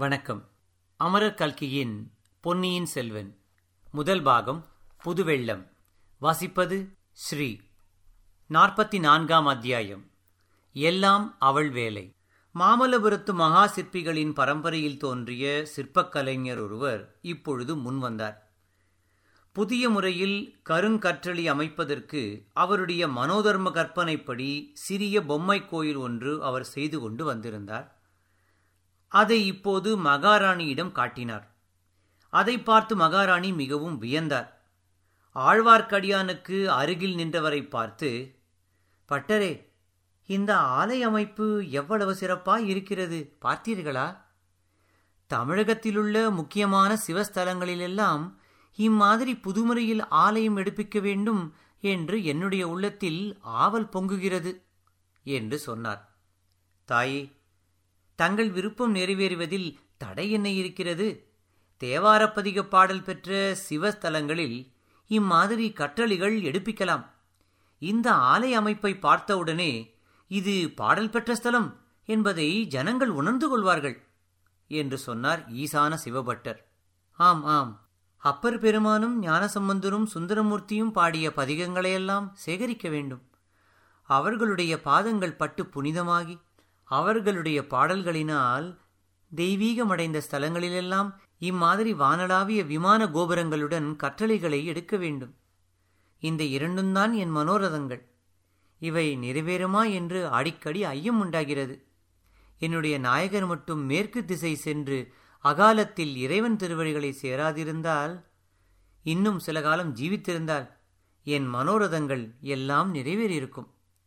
வணக்கம் அமரர் கல்கியின் பொன்னியின் செல்வன் முதல் பாகம் புதுவெள்ளம் வாசிப்பது ஸ்ரீ நாற்பத்தி நான்காம் அத்தியாயம் எல்லாம் அவள் வேலை மாமல்லபுரத்து மகா சிற்பிகளின் பரம்பரையில் தோன்றிய சிற்பக் கலைஞர் ஒருவர் இப்பொழுது முன்வந்தார் புதிய முறையில் கருங்கற்றளி அமைப்பதற்கு அவருடைய மனோதர்ம கற்பனைப்படி சிறிய பொம்மை கோயில் ஒன்று அவர் செய்து கொண்டு வந்திருந்தார் அதை இப்போது மகாராணியிடம் காட்டினார் அதை பார்த்து மகாராணி மிகவும் வியந்தார் ஆழ்வார்க்கடியானுக்கு அருகில் நின்றவரை பார்த்து பட்டரே இந்த ஆலை அமைப்பு எவ்வளவு சிறப்பாய் இருக்கிறது பார்த்தீர்களா தமிழகத்திலுள்ள முக்கியமான சிவஸ்தலங்களிலெல்லாம் இம்மாதிரி புதுமுறையில் ஆலயம் எடுப்பிக்க வேண்டும் என்று என்னுடைய உள்ளத்தில் ஆவல் பொங்குகிறது என்று சொன்னார் தாயே தங்கள் விருப்பம் நிறைவேறுவதில் தடை என்ன இருக்கிறது தேவாரப்பதிக பாடல் பெற்ற சிவஸ்தலங்களில் இம்மாதிரி கற்றளிகள் எடுப்பிக்கலாம் இந்த ஆலய அமைப்பை பார்த்தவுடனே இது பாடல் பெற்ற ஸ்தலம் என்பதை ஜனங்கள் உணர்ந்து கொள்வார்கள் என்று சொன்னார் ஈசான சிவபட்டர் ஆம் ஆம் அப்பர் பெருமானும் ஞானசம்பந்தரும் சுந்தரமூர்த்தியும் பாடிய பதிகங்களையெல்லாம் சேகரிக்க வேண்டும் அவர்களுடைய பாதங்கள் பட்டு புனிதமாகி அவர்களுடைய பாடல்களினால் தெய்வீகமடைந்த ஸ்தலங்களிலெல்லாம் இம்மாதிரி வானளாவிய விமான கோபுரங்களுடன் கற்றளைகளை எடுக்க வேண்டும் இந்த இரண்டும்தான் என் மனோரதங்கள் இவை நிறைவேறுமா என்று அடிக்கடி ஐயம் உண்டாகிறது என்னுடைய நாயகர் மட்டும் மேற்கு திசை சென்று அகாலத்தில் இறைவன் திருவழிகளை சேராதிருந்தால் இன்னும் சில காலம் ஜீவித்திருந்தால் என் மனோரதங்கள் எல்லாம் நிறைவேறியிருக்கும்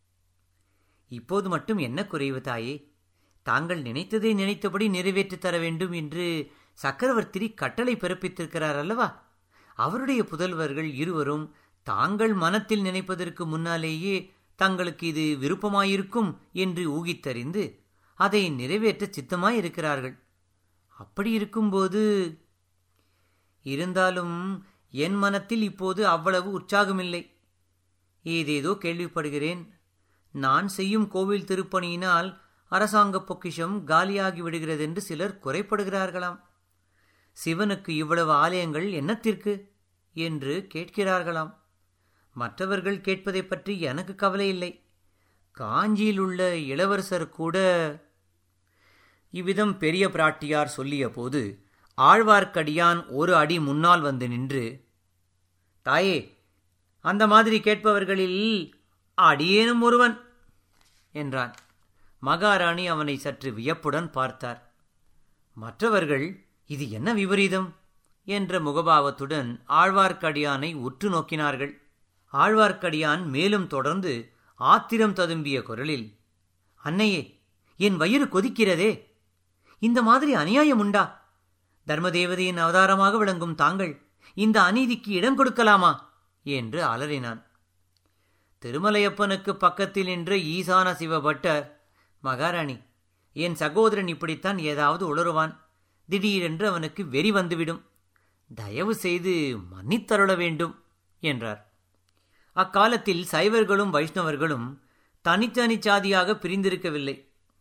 இப்போது மட்டும் என்ன குறைவு தாயே தாங்கள் நினைத்ததை நினைத்தபடி நிறைவேற்றித் தர வேண்டும் என்று சக்கரவர்த்தி கட்டளை பிறப்பித்திருக்கிறார் அல்லவா அவருடைய புதல்வர்கள் இருவரும் தாங்கள் மனத்தில் நினைப்பதற்கு முன்னாலேயே தங்களுக்கு இது விருப்பமாயிருக்கும் என்று ஊகித்தறிந்து அதை நிறைவேற்ற சித்தமாயிருக்கிறார்கள் அப்படி இருக்கும்போது இருந்தாலும் என் மனத்தில் இப்போது அவ்வளவு உற்சாகமில்லை ஏதேதோ கேள்விப்படுகிறேன் நான் செய்யும் கோவில் திருப்பணியினால் அரசாங்க பொக்கிஷம் காலியாகி விடுகிறது என்று சிலர் குறைப்படுகிறார்களாம் சிவனுக்கு இவ்வளவு ஆலயங்கள் என்னத்திற்கு என்று கேட்கிறார்களாம் மற்றவர்கள் கேட்பதை பற்றி எனக்கு கவலை இல்லை காஞ்சியில் உள்ள இளவரசர் கூட இவ்விதம் பெரிய பிராட்டியார் சொல்லிய போது ஆழ்வார்க்கடியான் ஒரு அடி முன்னால் வந்து நின்று தாயே அந்த மாதிரி கேட்பவர்களில் அடியேனும் ஒருவன் என்றான் மகாராணி அவனை சற்று வியப்புடன் பார்த்தார் மற்றவர்கள் இது என்ன விபரீதம் என்ற முகபாவத்துடன் ஆழ்வார்க்கடியானை உற்று நோக்கினார்கள் ஆழ்வார்க்கடியான் மேலும் தொடர்ந்து ஆத்திரம் ததும்பிய குரலில் அன்னையே என் வயிறு கொதிக்கிறதே இந்த மாதிரி அநியாயம் உண்டா தர்மதேவதையின் அவதாரமாக விளங்கும் தாங்கள் இந்த அநீதிக்கு இடம் கொடுக்கலாமா என்று அலறினான் திருமலையப்பனுக்கு பக்கத்தில் நின்ற ஈசான சிவபட்டர் மகாராணி என் சகோதரன் இப்படித்தான் ஏதாவது உளறுவான் திடீரென்று அவனுக்கு வெறி வந்துவிடும் தயவு செய்து மன்னித்தருள வேண்டும் என்றார் அக்காலத்தில் சைவர்களும் வைஷ்ணவர்களும் தனித்தனி சாதியாக பிரிந்திருக்கவில்லை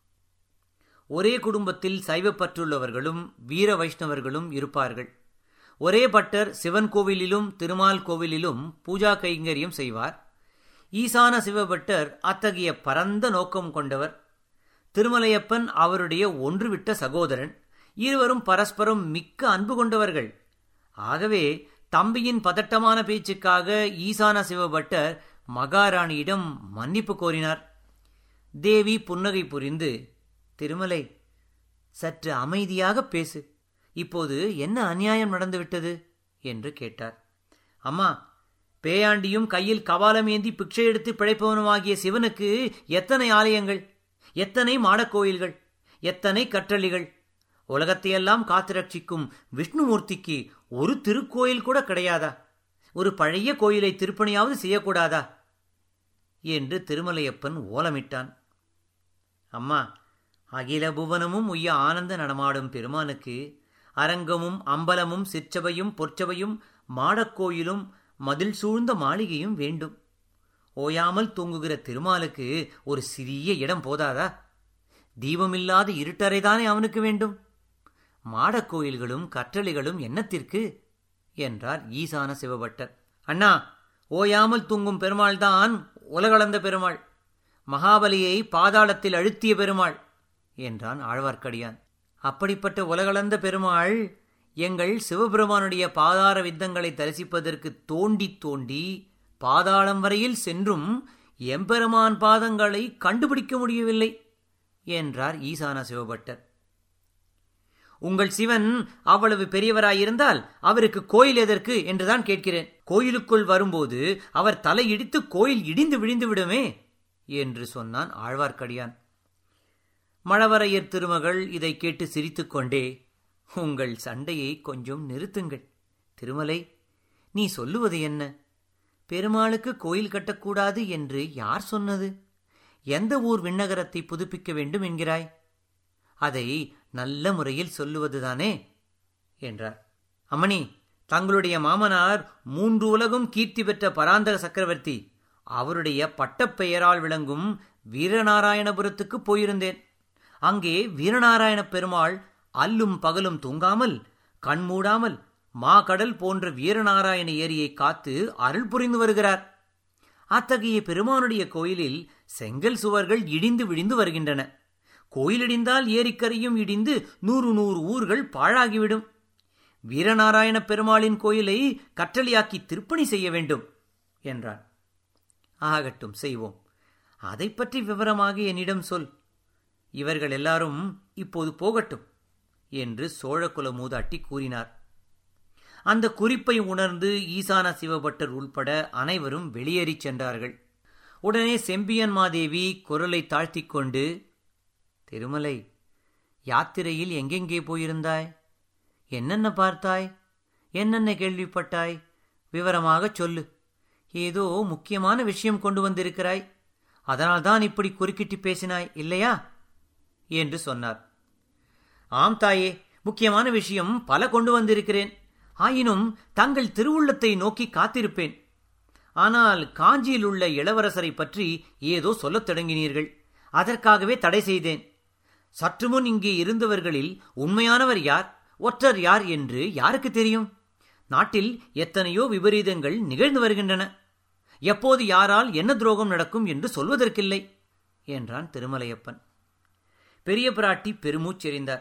ஒரே குடும்பத்தில் சைவப்பற்றுள்ளவர்களும் வீர வைஷ்ணவர்களும் இருப்பார்கள் ஒரே பட்டர் சிவன் கோவிலிலும் திருமால் கோவிலிலும் பூஜா கைங்கரியம் செய்வார் ஈசான சிவபட்டர் அத்தகைய பரந்த நோக்கம் கொண்டவர் திருமலையப்பன் அவருடைய ஒன்றுவிட்ட சகோதரன் இருவரும் பரஸ்பரம் மிக்க அன்பு கொண்டவர்கள் ஆகவே தம்பியின் பதட்டமான பேச்சுக்காக ஈசான சிவபட்டர் மகாராணியிடம் மன்னிப்பு கோரினார் தேவி புன்னகை புரிந்து திருமலை சற்று அமைதியாக பேசு இப்போது என்ன அநியாயம் நடந்துவிட்டது என்று கேட்டார் அம்மா பேயாண்டியும் கையில் கபாலம் ஏந்தி பிக்ஷை எடுத்து பிழைப்பவனுமாகிய சிவனுக்கு எத்தனை ஆலயங்கள் எத்தனை மாடக்கோயில்கள் எத்தனை கற்றளிகள் உலகத்தையெல்லாம் காத்து ரட்சிக்கும் விஷ்ணுமூர்த்திக்கு ஒரு திருக்கோயில் கூட கிடையாதா ஒரு பழைய கோயிலை திருப்பணியாவது செய்யக்கூடாதா என்று திருமலையப்பன் ஓலமிட்டான் அம்மா அகில புவனமும் உய்ய ஆனந்த நடமாடும் பெருமானுக்கு அரங்கமும் அம்பலமும் சிற்றபையும் பொற்சபையும் மாடக்கோயிலும் மதில் சூழ்ந்த மாளிகையும் வேண்டும் ஓயாமல் தூங்குகிற திருமாலுக்கு ஒரு சிறிய இடம் போதாதா தீபமில்லாத இருட்டறைதானே அவனுக்கு வேண்டும் மாடக் கோயில்களும் கற்றளிகளும் என்னத்திற்கு என்றார் ஈசான சிவபட்டர் அண்ணா ஓயாமல் தூங்கும் பெருமாள்தான் உலகளந்த பெருமாள் மகாபலியை பாதாளத்தில் அழுத்திய பெருமாள் என்றான் ஆழ்வார்க்கடியான் அப்படிப்பட்ட உலகளந்த பெருமாள் எங்கள் சிவபெருமானுடைய பாதார வித்தங்களை தரிசிப்பதற்கு தோண்டி தோண்டி பாதாளம் வரையில் சென்றும் எம்பெருமான் பாதங்களை கண்டுபிடிக்க முடியவில்லை என்றார் ஈசான சிவபட்டர் உங்கள் சிவன் அவ்வளவு பெரியவராயிருந்தால் அவருக்கு கோயில் எதற்கு என்றுதான் கேட்கிறேன் கோயிலுக்குள் வரும்போது அவர் தலையிடித்து கோயில் இடிந்து விழுந்து விடுமே என்று சொன்னான் ஆழ்வார்க்கடியான் மழவரையர் திருமகள் இதை கேட்டு சிரித்துக்கொண்டே உங்கள் சண்டையை கொஞ்சம் நிறுத்துங்கள் திருமலை நீ சொல்லுவது என்ன பெருமாளுக்கு கோயில் கட்டக்கூடாது என்று யார் சொன்னது எந்த ஊர் விண்ணகரத்தை புதுப்பிக்க வேண்டும் என்கிறாய் அதை நல்ல முறையில் சொல்லுவதுதானே என்றார் அம்மணி தங்களுடைய மாமனார் மூன்று உலகும் கீர்த்தி பெற்ற பராந்தக சக்கரவர்த்தி அவருடைய பட்டப்பெயரால் விளங்கும் வீரநாராயணபுரத்துக்கு போயிருந்தேன் அங்கே வீரநாராயண பெருமாள் அல்லும் பகலும் தூங்காமல் கண்மூடாமல் மாகடல் போன்ற வீரநாராயண ஏரியை காத்து அருள் புரிந்து வருகிறார் அத்தகைய பெருமானுடைய கோயிலில் செங்கல் சுவர்கள் இடிந்து விழிந்து வருகின்றன கோயிலிடிந்தால் ஏரிக்கரையும் இடிந்து நூறு நூறு ஊர்கள் பாழாகிவிடும் வீரநாராயண பெருமாளின் கோயிலை கற்றளியாக்கி திருப்பணி செய்ய வேண்டும் என்றான் ஆகட்டும் செய்வோம் அதை பற்றி விவரமாக என்னிடம் சொல் இவர்கள் எல்லாரும் இப்போது போகட்டும் என்று சோழகுல மூதாட்டி கூறினார் அந்த குறிப்பை உணர்ந்து ஈசான சிவபட்டர் உள்பட அனைவரும் வெளியேறிச் சென்றார்கள் உடனே செம்பியன் மாதேவி குரலை தாழ்த்திக் கொண்டு திருமலை யாத்திரையில் எங்கெங்கே போயிருந்தாய் என்னென்ன பார்த்தாய் என்னென்ன கேள்விப்பட்டாய் விவரமாகச் சொல்லு ஏதோ முக்கியமான விஷயம் கொண்டு வந்திருக்கிறாய் அதனால்தான் இப்படி குறுக்கிட்டு பேசினாய் இல்லையா என்று சொன்னார் ஆம் தாயே முக்கியமான விஷயம் பல கொண்டு வந்திருக்கிறேன் ஆயினும் தங்கள் திருவுள்ளத்தை நோக்கி காத்திருப்பேன் ஆனால் காஞ்சியில் உள்ள இளவரசரை பற்றி ஏதோ சொல்லத் தொடங்கினீர்கள் அதற்காகவே தடை செய்தேன் சற்று முன் இங்கே இருந்தவர்களில் உண்மையானவர் யார் ஒற்றர் யார் என்று யாருக்கு தெரியும் நாட்டில் எத்தனையோ விபரீதங்கள் நிகழ்ந்து வருகின்றன எப்போது யாரால் என்ன துரோகம் நடக்கும் என்று சொல்வதற்கில்லை என்றான் திருமலையப்பன் பெரிய பிராட்டி பெருமூச்செறிந்தார்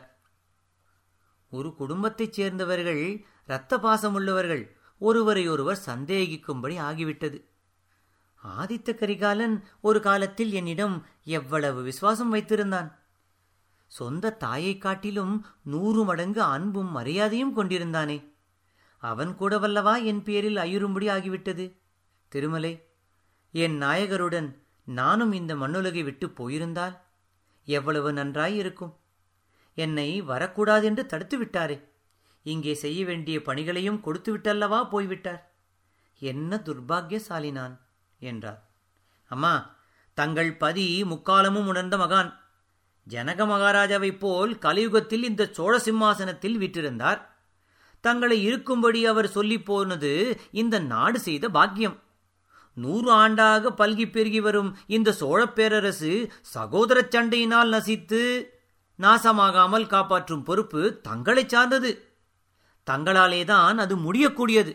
ஒரு குடும்பத்தைச் சேர்ந்தவர்கள் இரத்த பாசமுள்ளவர்கள் ஒருவரையொருவர் சந்தேகிக்கும்படி ஆகிவிட்டது ஆதித்த கரிகாலன் ஒரு காலத்தில் என்னிடம் எவ்வளவு விசுவாசம் வைத்திருந்தான் சொந்த தாயைக் காட்டிலும் நூறு மடங்கு அன்பும் மரியாதையும் கொண்டிருந்தானே அவன் கூட வல்லவா என் பேரில் ஐயுறும்படி ஆகிவிட்டது திருமலை என் நாயகருடன் நானும் இந்த மண்ணுலகை விட்டு போயிருந்தால் எவ்வளவு நன்றாய் இருக்கும் என்னை வரக்கூடாதென்று தடுத்து விட்டாரே இங்கே செய்ய வேண்டிய பணிகளையும் கொடுத்து விட்டல்லவா போய்விட்டார் என்ன துர்பாக்கியசாலி நான் என்றார் அம்மா தங்கள் பதி முக்காலமும் உணர்ந்த மகான் ஜனக மகாராஜாவைப் போல் கலியுகத்தில் இந்த சோழ சிம்மாசனத்தில் விற்றிருந்தார் தங்களை இருக்கும்படி அவர் சொல்லிப் போனது இந்த நாடு செய்த பாக்கியம் நூறு ஆண்டாக பல்கி பெருகி வரும் இந்த சோழப் பேரரசு சகோதர சண்டையினால் நசித்து நாசமாகாமல் காப்பாற்றும் பொறுப்பு தங்களைச் சார்ந்தது தங்களாலேதான் அது முடியக்கூடியது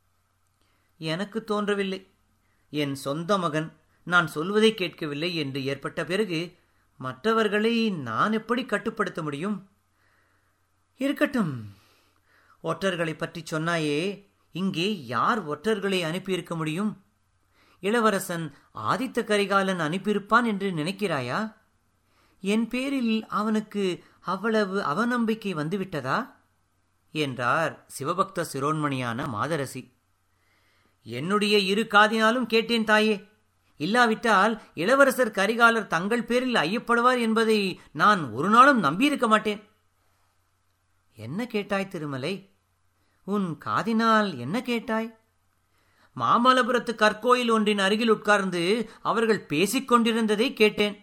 எனக்கு தோன்றவில்லை என் சொந்த மகன் நான் சொல்வதை கேட்கவில்லை என்று ஏற்பட்ட பிறகு மற்றவர்களை நான் எப்படி கட்டுப்படுத்த முடியும் இருக்கட்டும் ஒற்றர்களை பற்றி சொன்னாயே இங்கே யார் ஒற்றர்களை அனுப்பியிருக்க முடியும் இளவரசன் ஆதித்த கரிகாலன் அனுப்பியிருப்பான் என்று நினைக்கிறாயா என் பேரில் அவனுக்கு அவ்வளவு அவநம்பிக்கை வந்துவிட்டதா என்றார் சிவபக்த சிரோன்மணியான மாதரசி என்னுடைய இரு காதினாலும் கேட்டேன் தாயே இல்லாவிட்டால் இளவரசர் கரிகாலர் தங்கள் பேரில் ஐயப்படுவார் என்பதை நான் ஒரு நாளும் நம்பியிருக்க மாட்டேன் என்ன கேட்டாய் திருமலை உன் காதினால் என்ன கேட்டாய் மாமல்லபுரத்து கற்கோயில் ஒன்றின் அருகில் உட்கார்ந்து அவர்கள் பேசிக் கொண்டிருந்ததை கேட்டேன்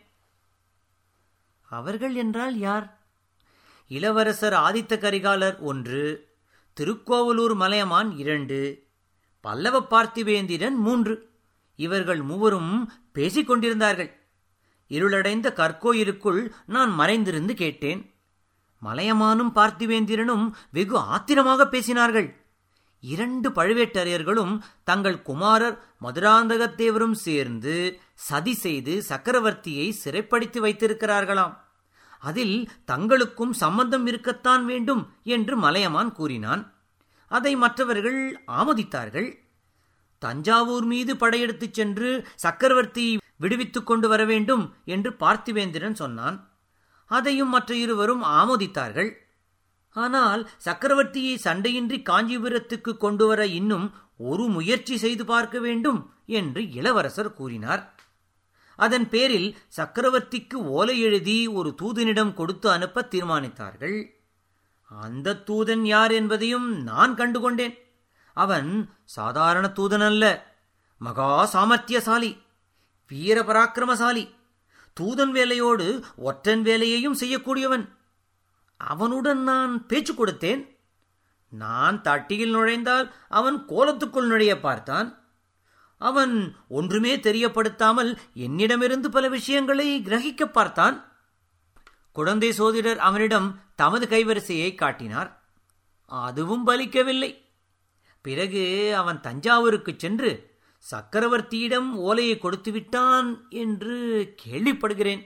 அவர்கள் என்றால் யார் இளவரசர் ஆதித்த கரிகாலர் ஒன்று திருக்கோவலூர் மலையமான் இரண்டு பல்லவ பார்த்திவேந்திரன் மூன்று இவர்கள் மூவரும் பேசிக் கொண்டிருந்தார்கள் இருளடைந்த கற்கோயிலுக்குள் நான் மறைந்திருந்து கேட்டேன் மலையமானும் பார்த்திவேந்திரனும் வெகு ஆத்திரமாக பேசினார்கள் இரண்டு பழுவேட்டரையர்களும் தங்கள் குமாரர் மதுராந்தகத்தேவரும் சேர்ந்து சதி செய்து சக்கரவர்த்தியை சிறைப்படுத்தி வைத்திருக்கிறார்களாம் அதில் தங்களுக்கும் சம்பந்தம் இருக்கத்தான் வேண்டும் என்று மலையமான் கூறினான் அதை மற்றவர்கள் ஆமோதித்தார்கள் தஞ்சாவூர் மீது படையெடுத்துச் சென்று சக்கரவர்த்தி விடுவித்துக் கொண்டு வர வேண்டும் என்று பார்த்திவேந்திரன் சொன்னான் அதையும் மற்ற இருவரும் ஆமோதித்தார்கள் ஆனால் சக்கரவர்த்தியை சண்டையின்றி காஞ்சிபுரத்துக்கு கொண்டு வர இன்னும் ஒரு முயற்சி செய்து பார்க்க வேண்டும் என்று இளவரசர் கூறினார் அதன் பேரில் சக்கரவர்த்திக்கு ஓலை எழுதி ஒரு தூதனிடம் கொடுத்து அனுப்ப தீர்மானித்தார்கள் அந்த தூதன் யார் என்பதையும் நான் கண்டுகொண்டேன் அவன் சாதாரண தூதன் அல்ல மகா சாமர்த்தியசாலி வீர பராக்கிரமசாலி தூதன் வேலையோடு ஒற்றன் வேலையையும் செய்யக்கூடியவன் அவனுடன் நான் பேச்சு கொடுத்தேன் நான் தட்டியில் நுழைந்தால் அவன் கோலத்துக்குள் நுழைய பார்த்தான் அவன் ஒன்றுமே தெரியப்படுத்தாமல் என்னிடமிருந்து பல விஷயங்களை கிரகிக்க பார்த்தான் குழந்தை சோதிடர் அவனிடம் தமது கைவரிசையை காட்டினார் அதுவும் பலிக்கவில்லை பிறகு அவன் தஞ்சாவூருக்கு சென்று சக்கரவர்த்தியிடம் ஓலையை கொடுத்து விட்டான் என்று கேள்விப்படுகிறேன்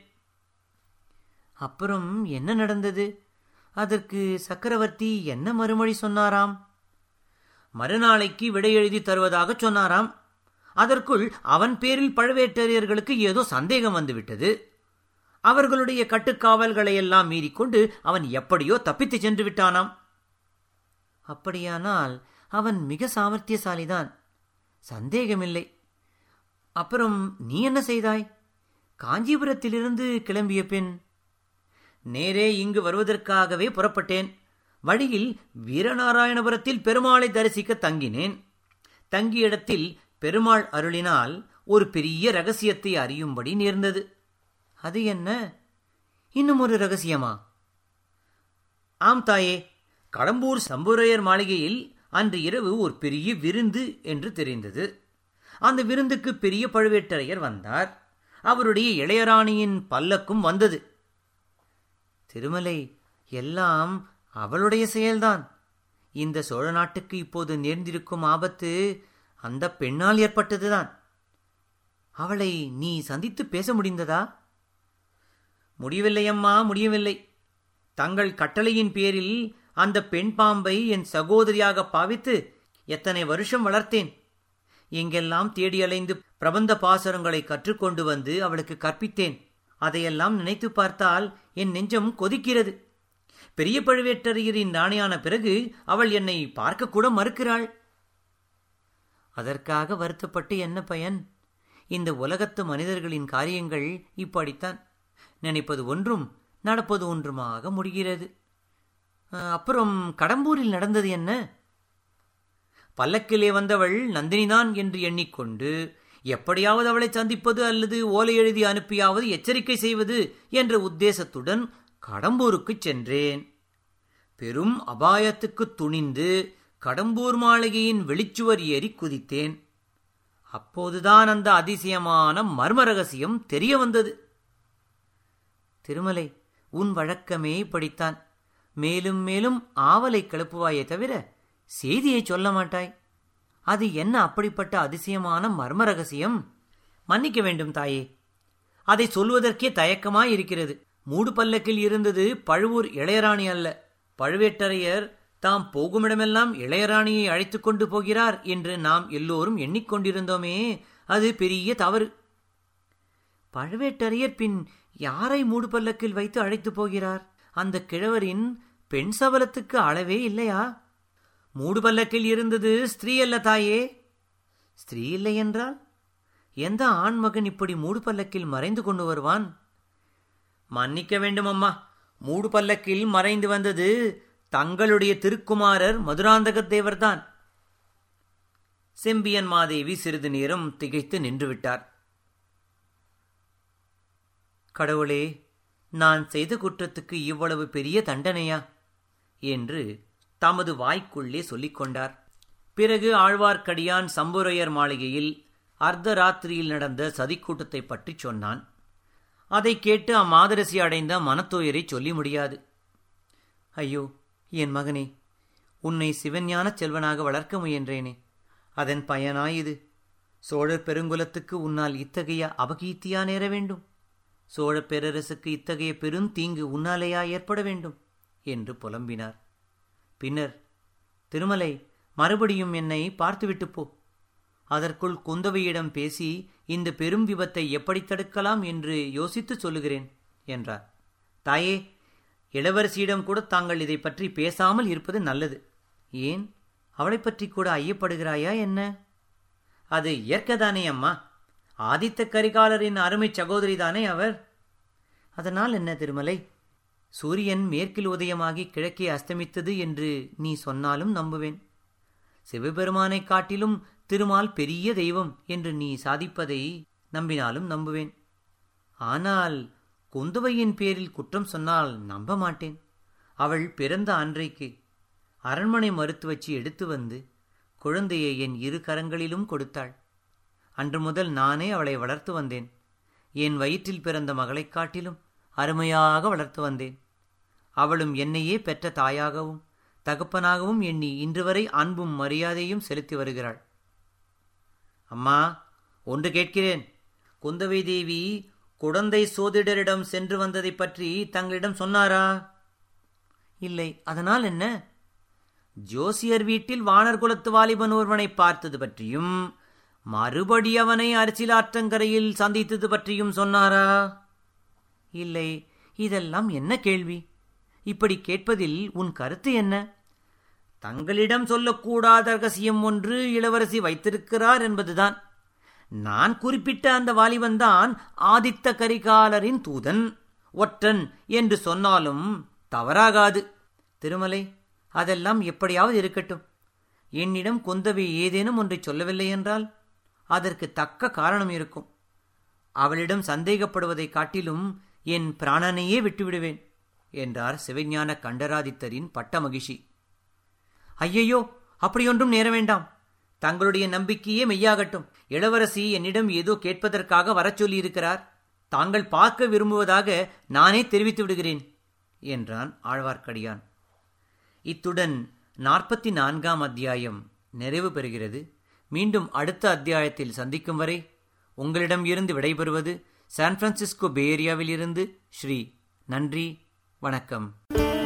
அப்புறம் என்ன நடந்தது அதற்கு சக்கரவர்த்தி என்ன மறுமொழி சொன்னாராம் மறுநாளைக்கு விடை எழுதி தருவதாக சொன்னாராம் அதற்குள் அவன் பேரில் பழுவேட்டரையர்களுக்கு ஏதோ சந்தேகம் வந்துவிட்டது அவர்களுடைய கட்டுக்காவல்களை எல்லாம் மீறிக்கொண்டு அவன் எப்படியோ தப்பித்துச் சென்று விட்டானாம் அப்படியானால் அவன் மிக சாமர்த்தியசாலிதான் சந்தேகமில்லை அப்புறம் நீ என்ன செய்தாய் காஞ்சிபுரத்திலிருந்து கிளம்பிய பின் நேரே இங்கு வருவதற்காகவே புறப்பட்டேன் வழியில் வீரநாராயணபுரத்தில் பெருமாளை தரிசிக்க தங்கினேன் தங்கிய இடத்தில் பெருமாள் அருளினால் ஒரு பெரிய ரகசியத்தை அறியும்படி நேர்ந்தது அது என்ன இன்னும் ஒரு ரகசியமா ஆம் தாயே கடம்பூர் சம்புரையர் மாளிகையில் அன்று இரவு ஒரு பெரிய விருந்து என்று தெரிந்தது அந்த விருந்துக்கு பெரிய பழுவேட்டரையர் வந்தார் அவருடைய இளையராணியின் பல்லக்கும் வந்தது திருமலை எல்லாம் அவளுடைய செயல்தான் இந்த சோழ நாட்டுக்கு இப்போது நேர்ந்திருக்கும் ஆபத்து அந்த பெண்ணால் ஏற்பட்டதுதான் அவளை நீ சந்தித்து பேச முடிந்ததா முடியவில்லை அம்மா முடியவில்லை தங்கள் கட்டளையின் பேரில் அந்த பெண் பாம்பை என் சகோதரியாக பாவித்து எத்தனை வருஷம் வளர்த்தேன் எங்கெல்லாம் தேடி அலைந்து பிரபந்த பாசரங்களை கற்றுக்கொண்டு வந்து அவளுக்கு கற்பித்தேன் அதையெல்லாம் நினைத்து பார்த்தால் என் நெஞ்சம் கொதிக்கிறது பெரிய பழுவேட்டரையரின் ராணியான பிறகு அவள் என்னை பார்க்கக்கூட மறுக்கிறாள் அதற்காக வருத்தப்பட்டு என்ன பயன் இந்த உலகத்து மனிதர்களின் காரியங்கள் இப்படித்தான் நினைப்பது ஒன்றும் நடப்பது ஒன்றுமாக முடிகிறது அப்புறம் கடம்பூரில் நடந்தது என்ன பல்லக்கிலே வந்தவள் நந்தினிதான் என்று எண்ணிக்கொண்டு எப்படியாவது அவளை சந்திப்பது அல்லது ஓலை எழுதி அனுப்பியாவது எச்சரிக்கை செய்வது என்ற உத்தேசத்துடன் கடம்பூருக்குச் சென்றேன் பெரும் அபாயத்துக்கு துணிந்து கடம்பூர் மாளிகையின் வெளிச்சுவர் ஏறி குதித்தேன் அப்போதுதான் அந்த அதிசயமான மர்ம ரகசியம் தெரிய வந்தது திருமலை உன் வழக்கமே படித்தான் மேலும் மேலும் ஆவலை கிளப்புவாயே தவிர செய்தியை சொல்ல மாட்டாய் அது என்ன அப்படிப்பட்ட அதிசயமான மர்ம ரகசியம் மன்னிக்க வேண்டும் தாயே அதை சொல்வதற்கே தயக்கமாய் இருக்கிறது மூடு பல்லக்கில் இருந்தது பழுவூர் இளையராணி அல்ல பழுவேட்டரையர் தாம் போகுமிடமெல்லாம் இளையராணியை அழைத்துக் கொண்டு போகிறார் என்று நாம் எல்லோரும் எண்ணிக்கொண்டிருந்தோமே அது பெரிய தவறு பழுவேட்டரையர் பின் யாரை மூடு பல்லக்கில் வைத்து அழைத்து போகிறார் அந்த கிழவரின் பெண் சபலத்துக்கு அளவே இல்லையா மூடு பல்லக்கில் இருந்தது ஸ்திரீ அல்ல தாயே ஸ்திரீ இல்லை என்றால் எந்த ஆண்மகன் இப்படி மூடு பல்லக்கில் மறைந்து கொண்டு வருவான் மன்னிக்க வேண்டும் அம்மா மூடு பல்லக்கில் மறைந்து வந்தது தங்களுடைய திருக்குமாரர் மதுராந்தக தேவர்தான் செம்பியன் மாதேவி சிறிது நேரம் திகைத்து நின்றுவிட்டார் கடவுளே நான் செய்த குற்றத்துக்கு இவ்வளவு பெரிய தண்டனையா என்று தமது வாய்க்குள்ளே சொல்லிக் கொண்டார் பிறகு ஆழ்வார்க்கடியான் சம்புரையர் மாளிகையில் அர்த்த ராத்திரியில் நடந்த சதிக்கூட்டத்தை பற்றி சொன்னான் அதை கேட்டு அம்மாதரசி அடைந்த மனத்துயரை சொல்லி முடியாது ஐயோ என் மகனே உன்னை சிவஞானச் செல்வனாக வளர்க்க முயன்றேனே அதன் பயனாயுது சோழர் பெருங்குலத்துக்கு உன்னால் இத்தகைய அபகீர்த்தியா நேர வேண்டும் சோழப் பேரரசுக்கு இத்தகைய பெருந்தீங்கு உன்னாலேயா ஏற்பட வேண்டும் என்று புலம்பினார் பின்னர் திருமலை மறுபடியும் என்னை பார்த்துவிட்டு போ அதற்குள் குந்தவையிடம் பேசி இந்த பெரும் விபத்தை எப்படி தடுக்கலாம் என்று யோசித்துச் சொல்லுகிறேன் என்றார் தாயே இளவரசியிடம் கூட தாங்கள் இதை பற்றி பேசாமல் இருப்பது நல்லது ஏன் அவளைப் பற்றி கூட ஐயப்படுகிறாயா என்ன அது இயற்கைதானே அம்மா ஆதித்த கரிகாலரின் அருமை சகோதரிதானே அவர் அதனால் என்ன திருமலை சூரியன் மேற்கில் உதயமாகி கிழக்கே அஸ்தமித்தது என்று நீ சொன்னாலும் நம்புவேன் சிவபெருமானைக் காட்டிலும் திருமால் பெரிய தெய்வம் என்று நீ சாதிப்பதை நம்பினாலும் நம்புவேன் ஆனால் குந்தவையின் பேரில் குற்றம் சொன்னால் நம்ப மாட்டேன் அவள் பிறந்த அன்றைக்கு அரண்மனை மருத்துவச்சி எடுத்து வந்து குழந்தையை என் இரு கரங்களிலும் கொடுத்தாள் அன்று முதல் நானே அவளை வளர்த்து வந்தேன் என் வயிற்றில் பிறந்த மகளைக் காட்டிலும் அருமையாக வளர்த்து வந்தேன் அவளும் என்னையே பெற்ற தாயாகவும் தகப்பனாகவும் எண்ணி இன்று வரை அன்பும் மரியாதையும் செலுத்தி வருகிறாள் அம்மா ஒன்று கேட்கிறேன் குந்தவை தேவி குழந்தை சோதிடரிடம் சென்று வந்ததைப் பற்றி தங்களிடம் சொன்னாரா இல்லை அதனால் என்ன ஜோசியர் வீட்டில் வானர் குலத்து வாலிபன் ஒருவனை பார்த்தது பற்றியும் மறுபடி அவனை அரசியலாற்றங்கரையில் சந்தித்தது பற்றியும் சொன்னாரா இல்லை இதெல்லாம் என்ன கேள்வி இப்படி கேட்பதில் உன் கருத்து என்ன தங்களிடம் சொல்லக்கூடாத ரகசியம் ஒன்று இளவரசி வைத்திருக்கிறார் என்பதுதான் நான் குறிப்பிட்ட அந்த வாலிபன்தான் ஆதித்த கரிகாலரின் தூதன் ஒற்றன் என்று சொன்னாலும் தவறாகாது திருமலை அதெல்லாம் எப்படியாவது இருக்கட்டும் என்னிடம் குந்தவை ஏதேனும் ஒன்றை சொல்லவில்லை என்றால் அதற்கு தக்க காரணம் இருக்கும் அவளிடம் சந்தேகப்படுவதைக் காட்டிலும் என் பிராணனையே விட்டுவிடுவேன் என்றார் சிவஞான கண்டராதித்தரின் பட்ட மகிழ்ச்சி ஐயையோ அப்படியொன்றும் நேர வேண்டாம் தங்களுடைய நம்பிக்கையே மெய்யாகட்டும் இளவரசி என்னிடம் ஏதோ கேட்பதற்காக வரச் சொல்லியிருக்கிறார் தாங்கள் பார்க்க விரும்புவதாக நானே தெரிவித்து விடுகிறேன் என்றான் ஆழ்வார்க்கடியான் இத்துடன் நாற்பத்தி நான்காம் அத்தியாயம் நிறைவு பெறுகிறது மீண்டும் அடுத்த அத்தியாயத்தில் சந்திக்கும் வரை உங்களிடம் இருந்து விடைபெறுவது சான் பிரான்சிஸ்கோ பேரியாவில் இருந்து ஸ்ரீ நன்றி வணக்கம்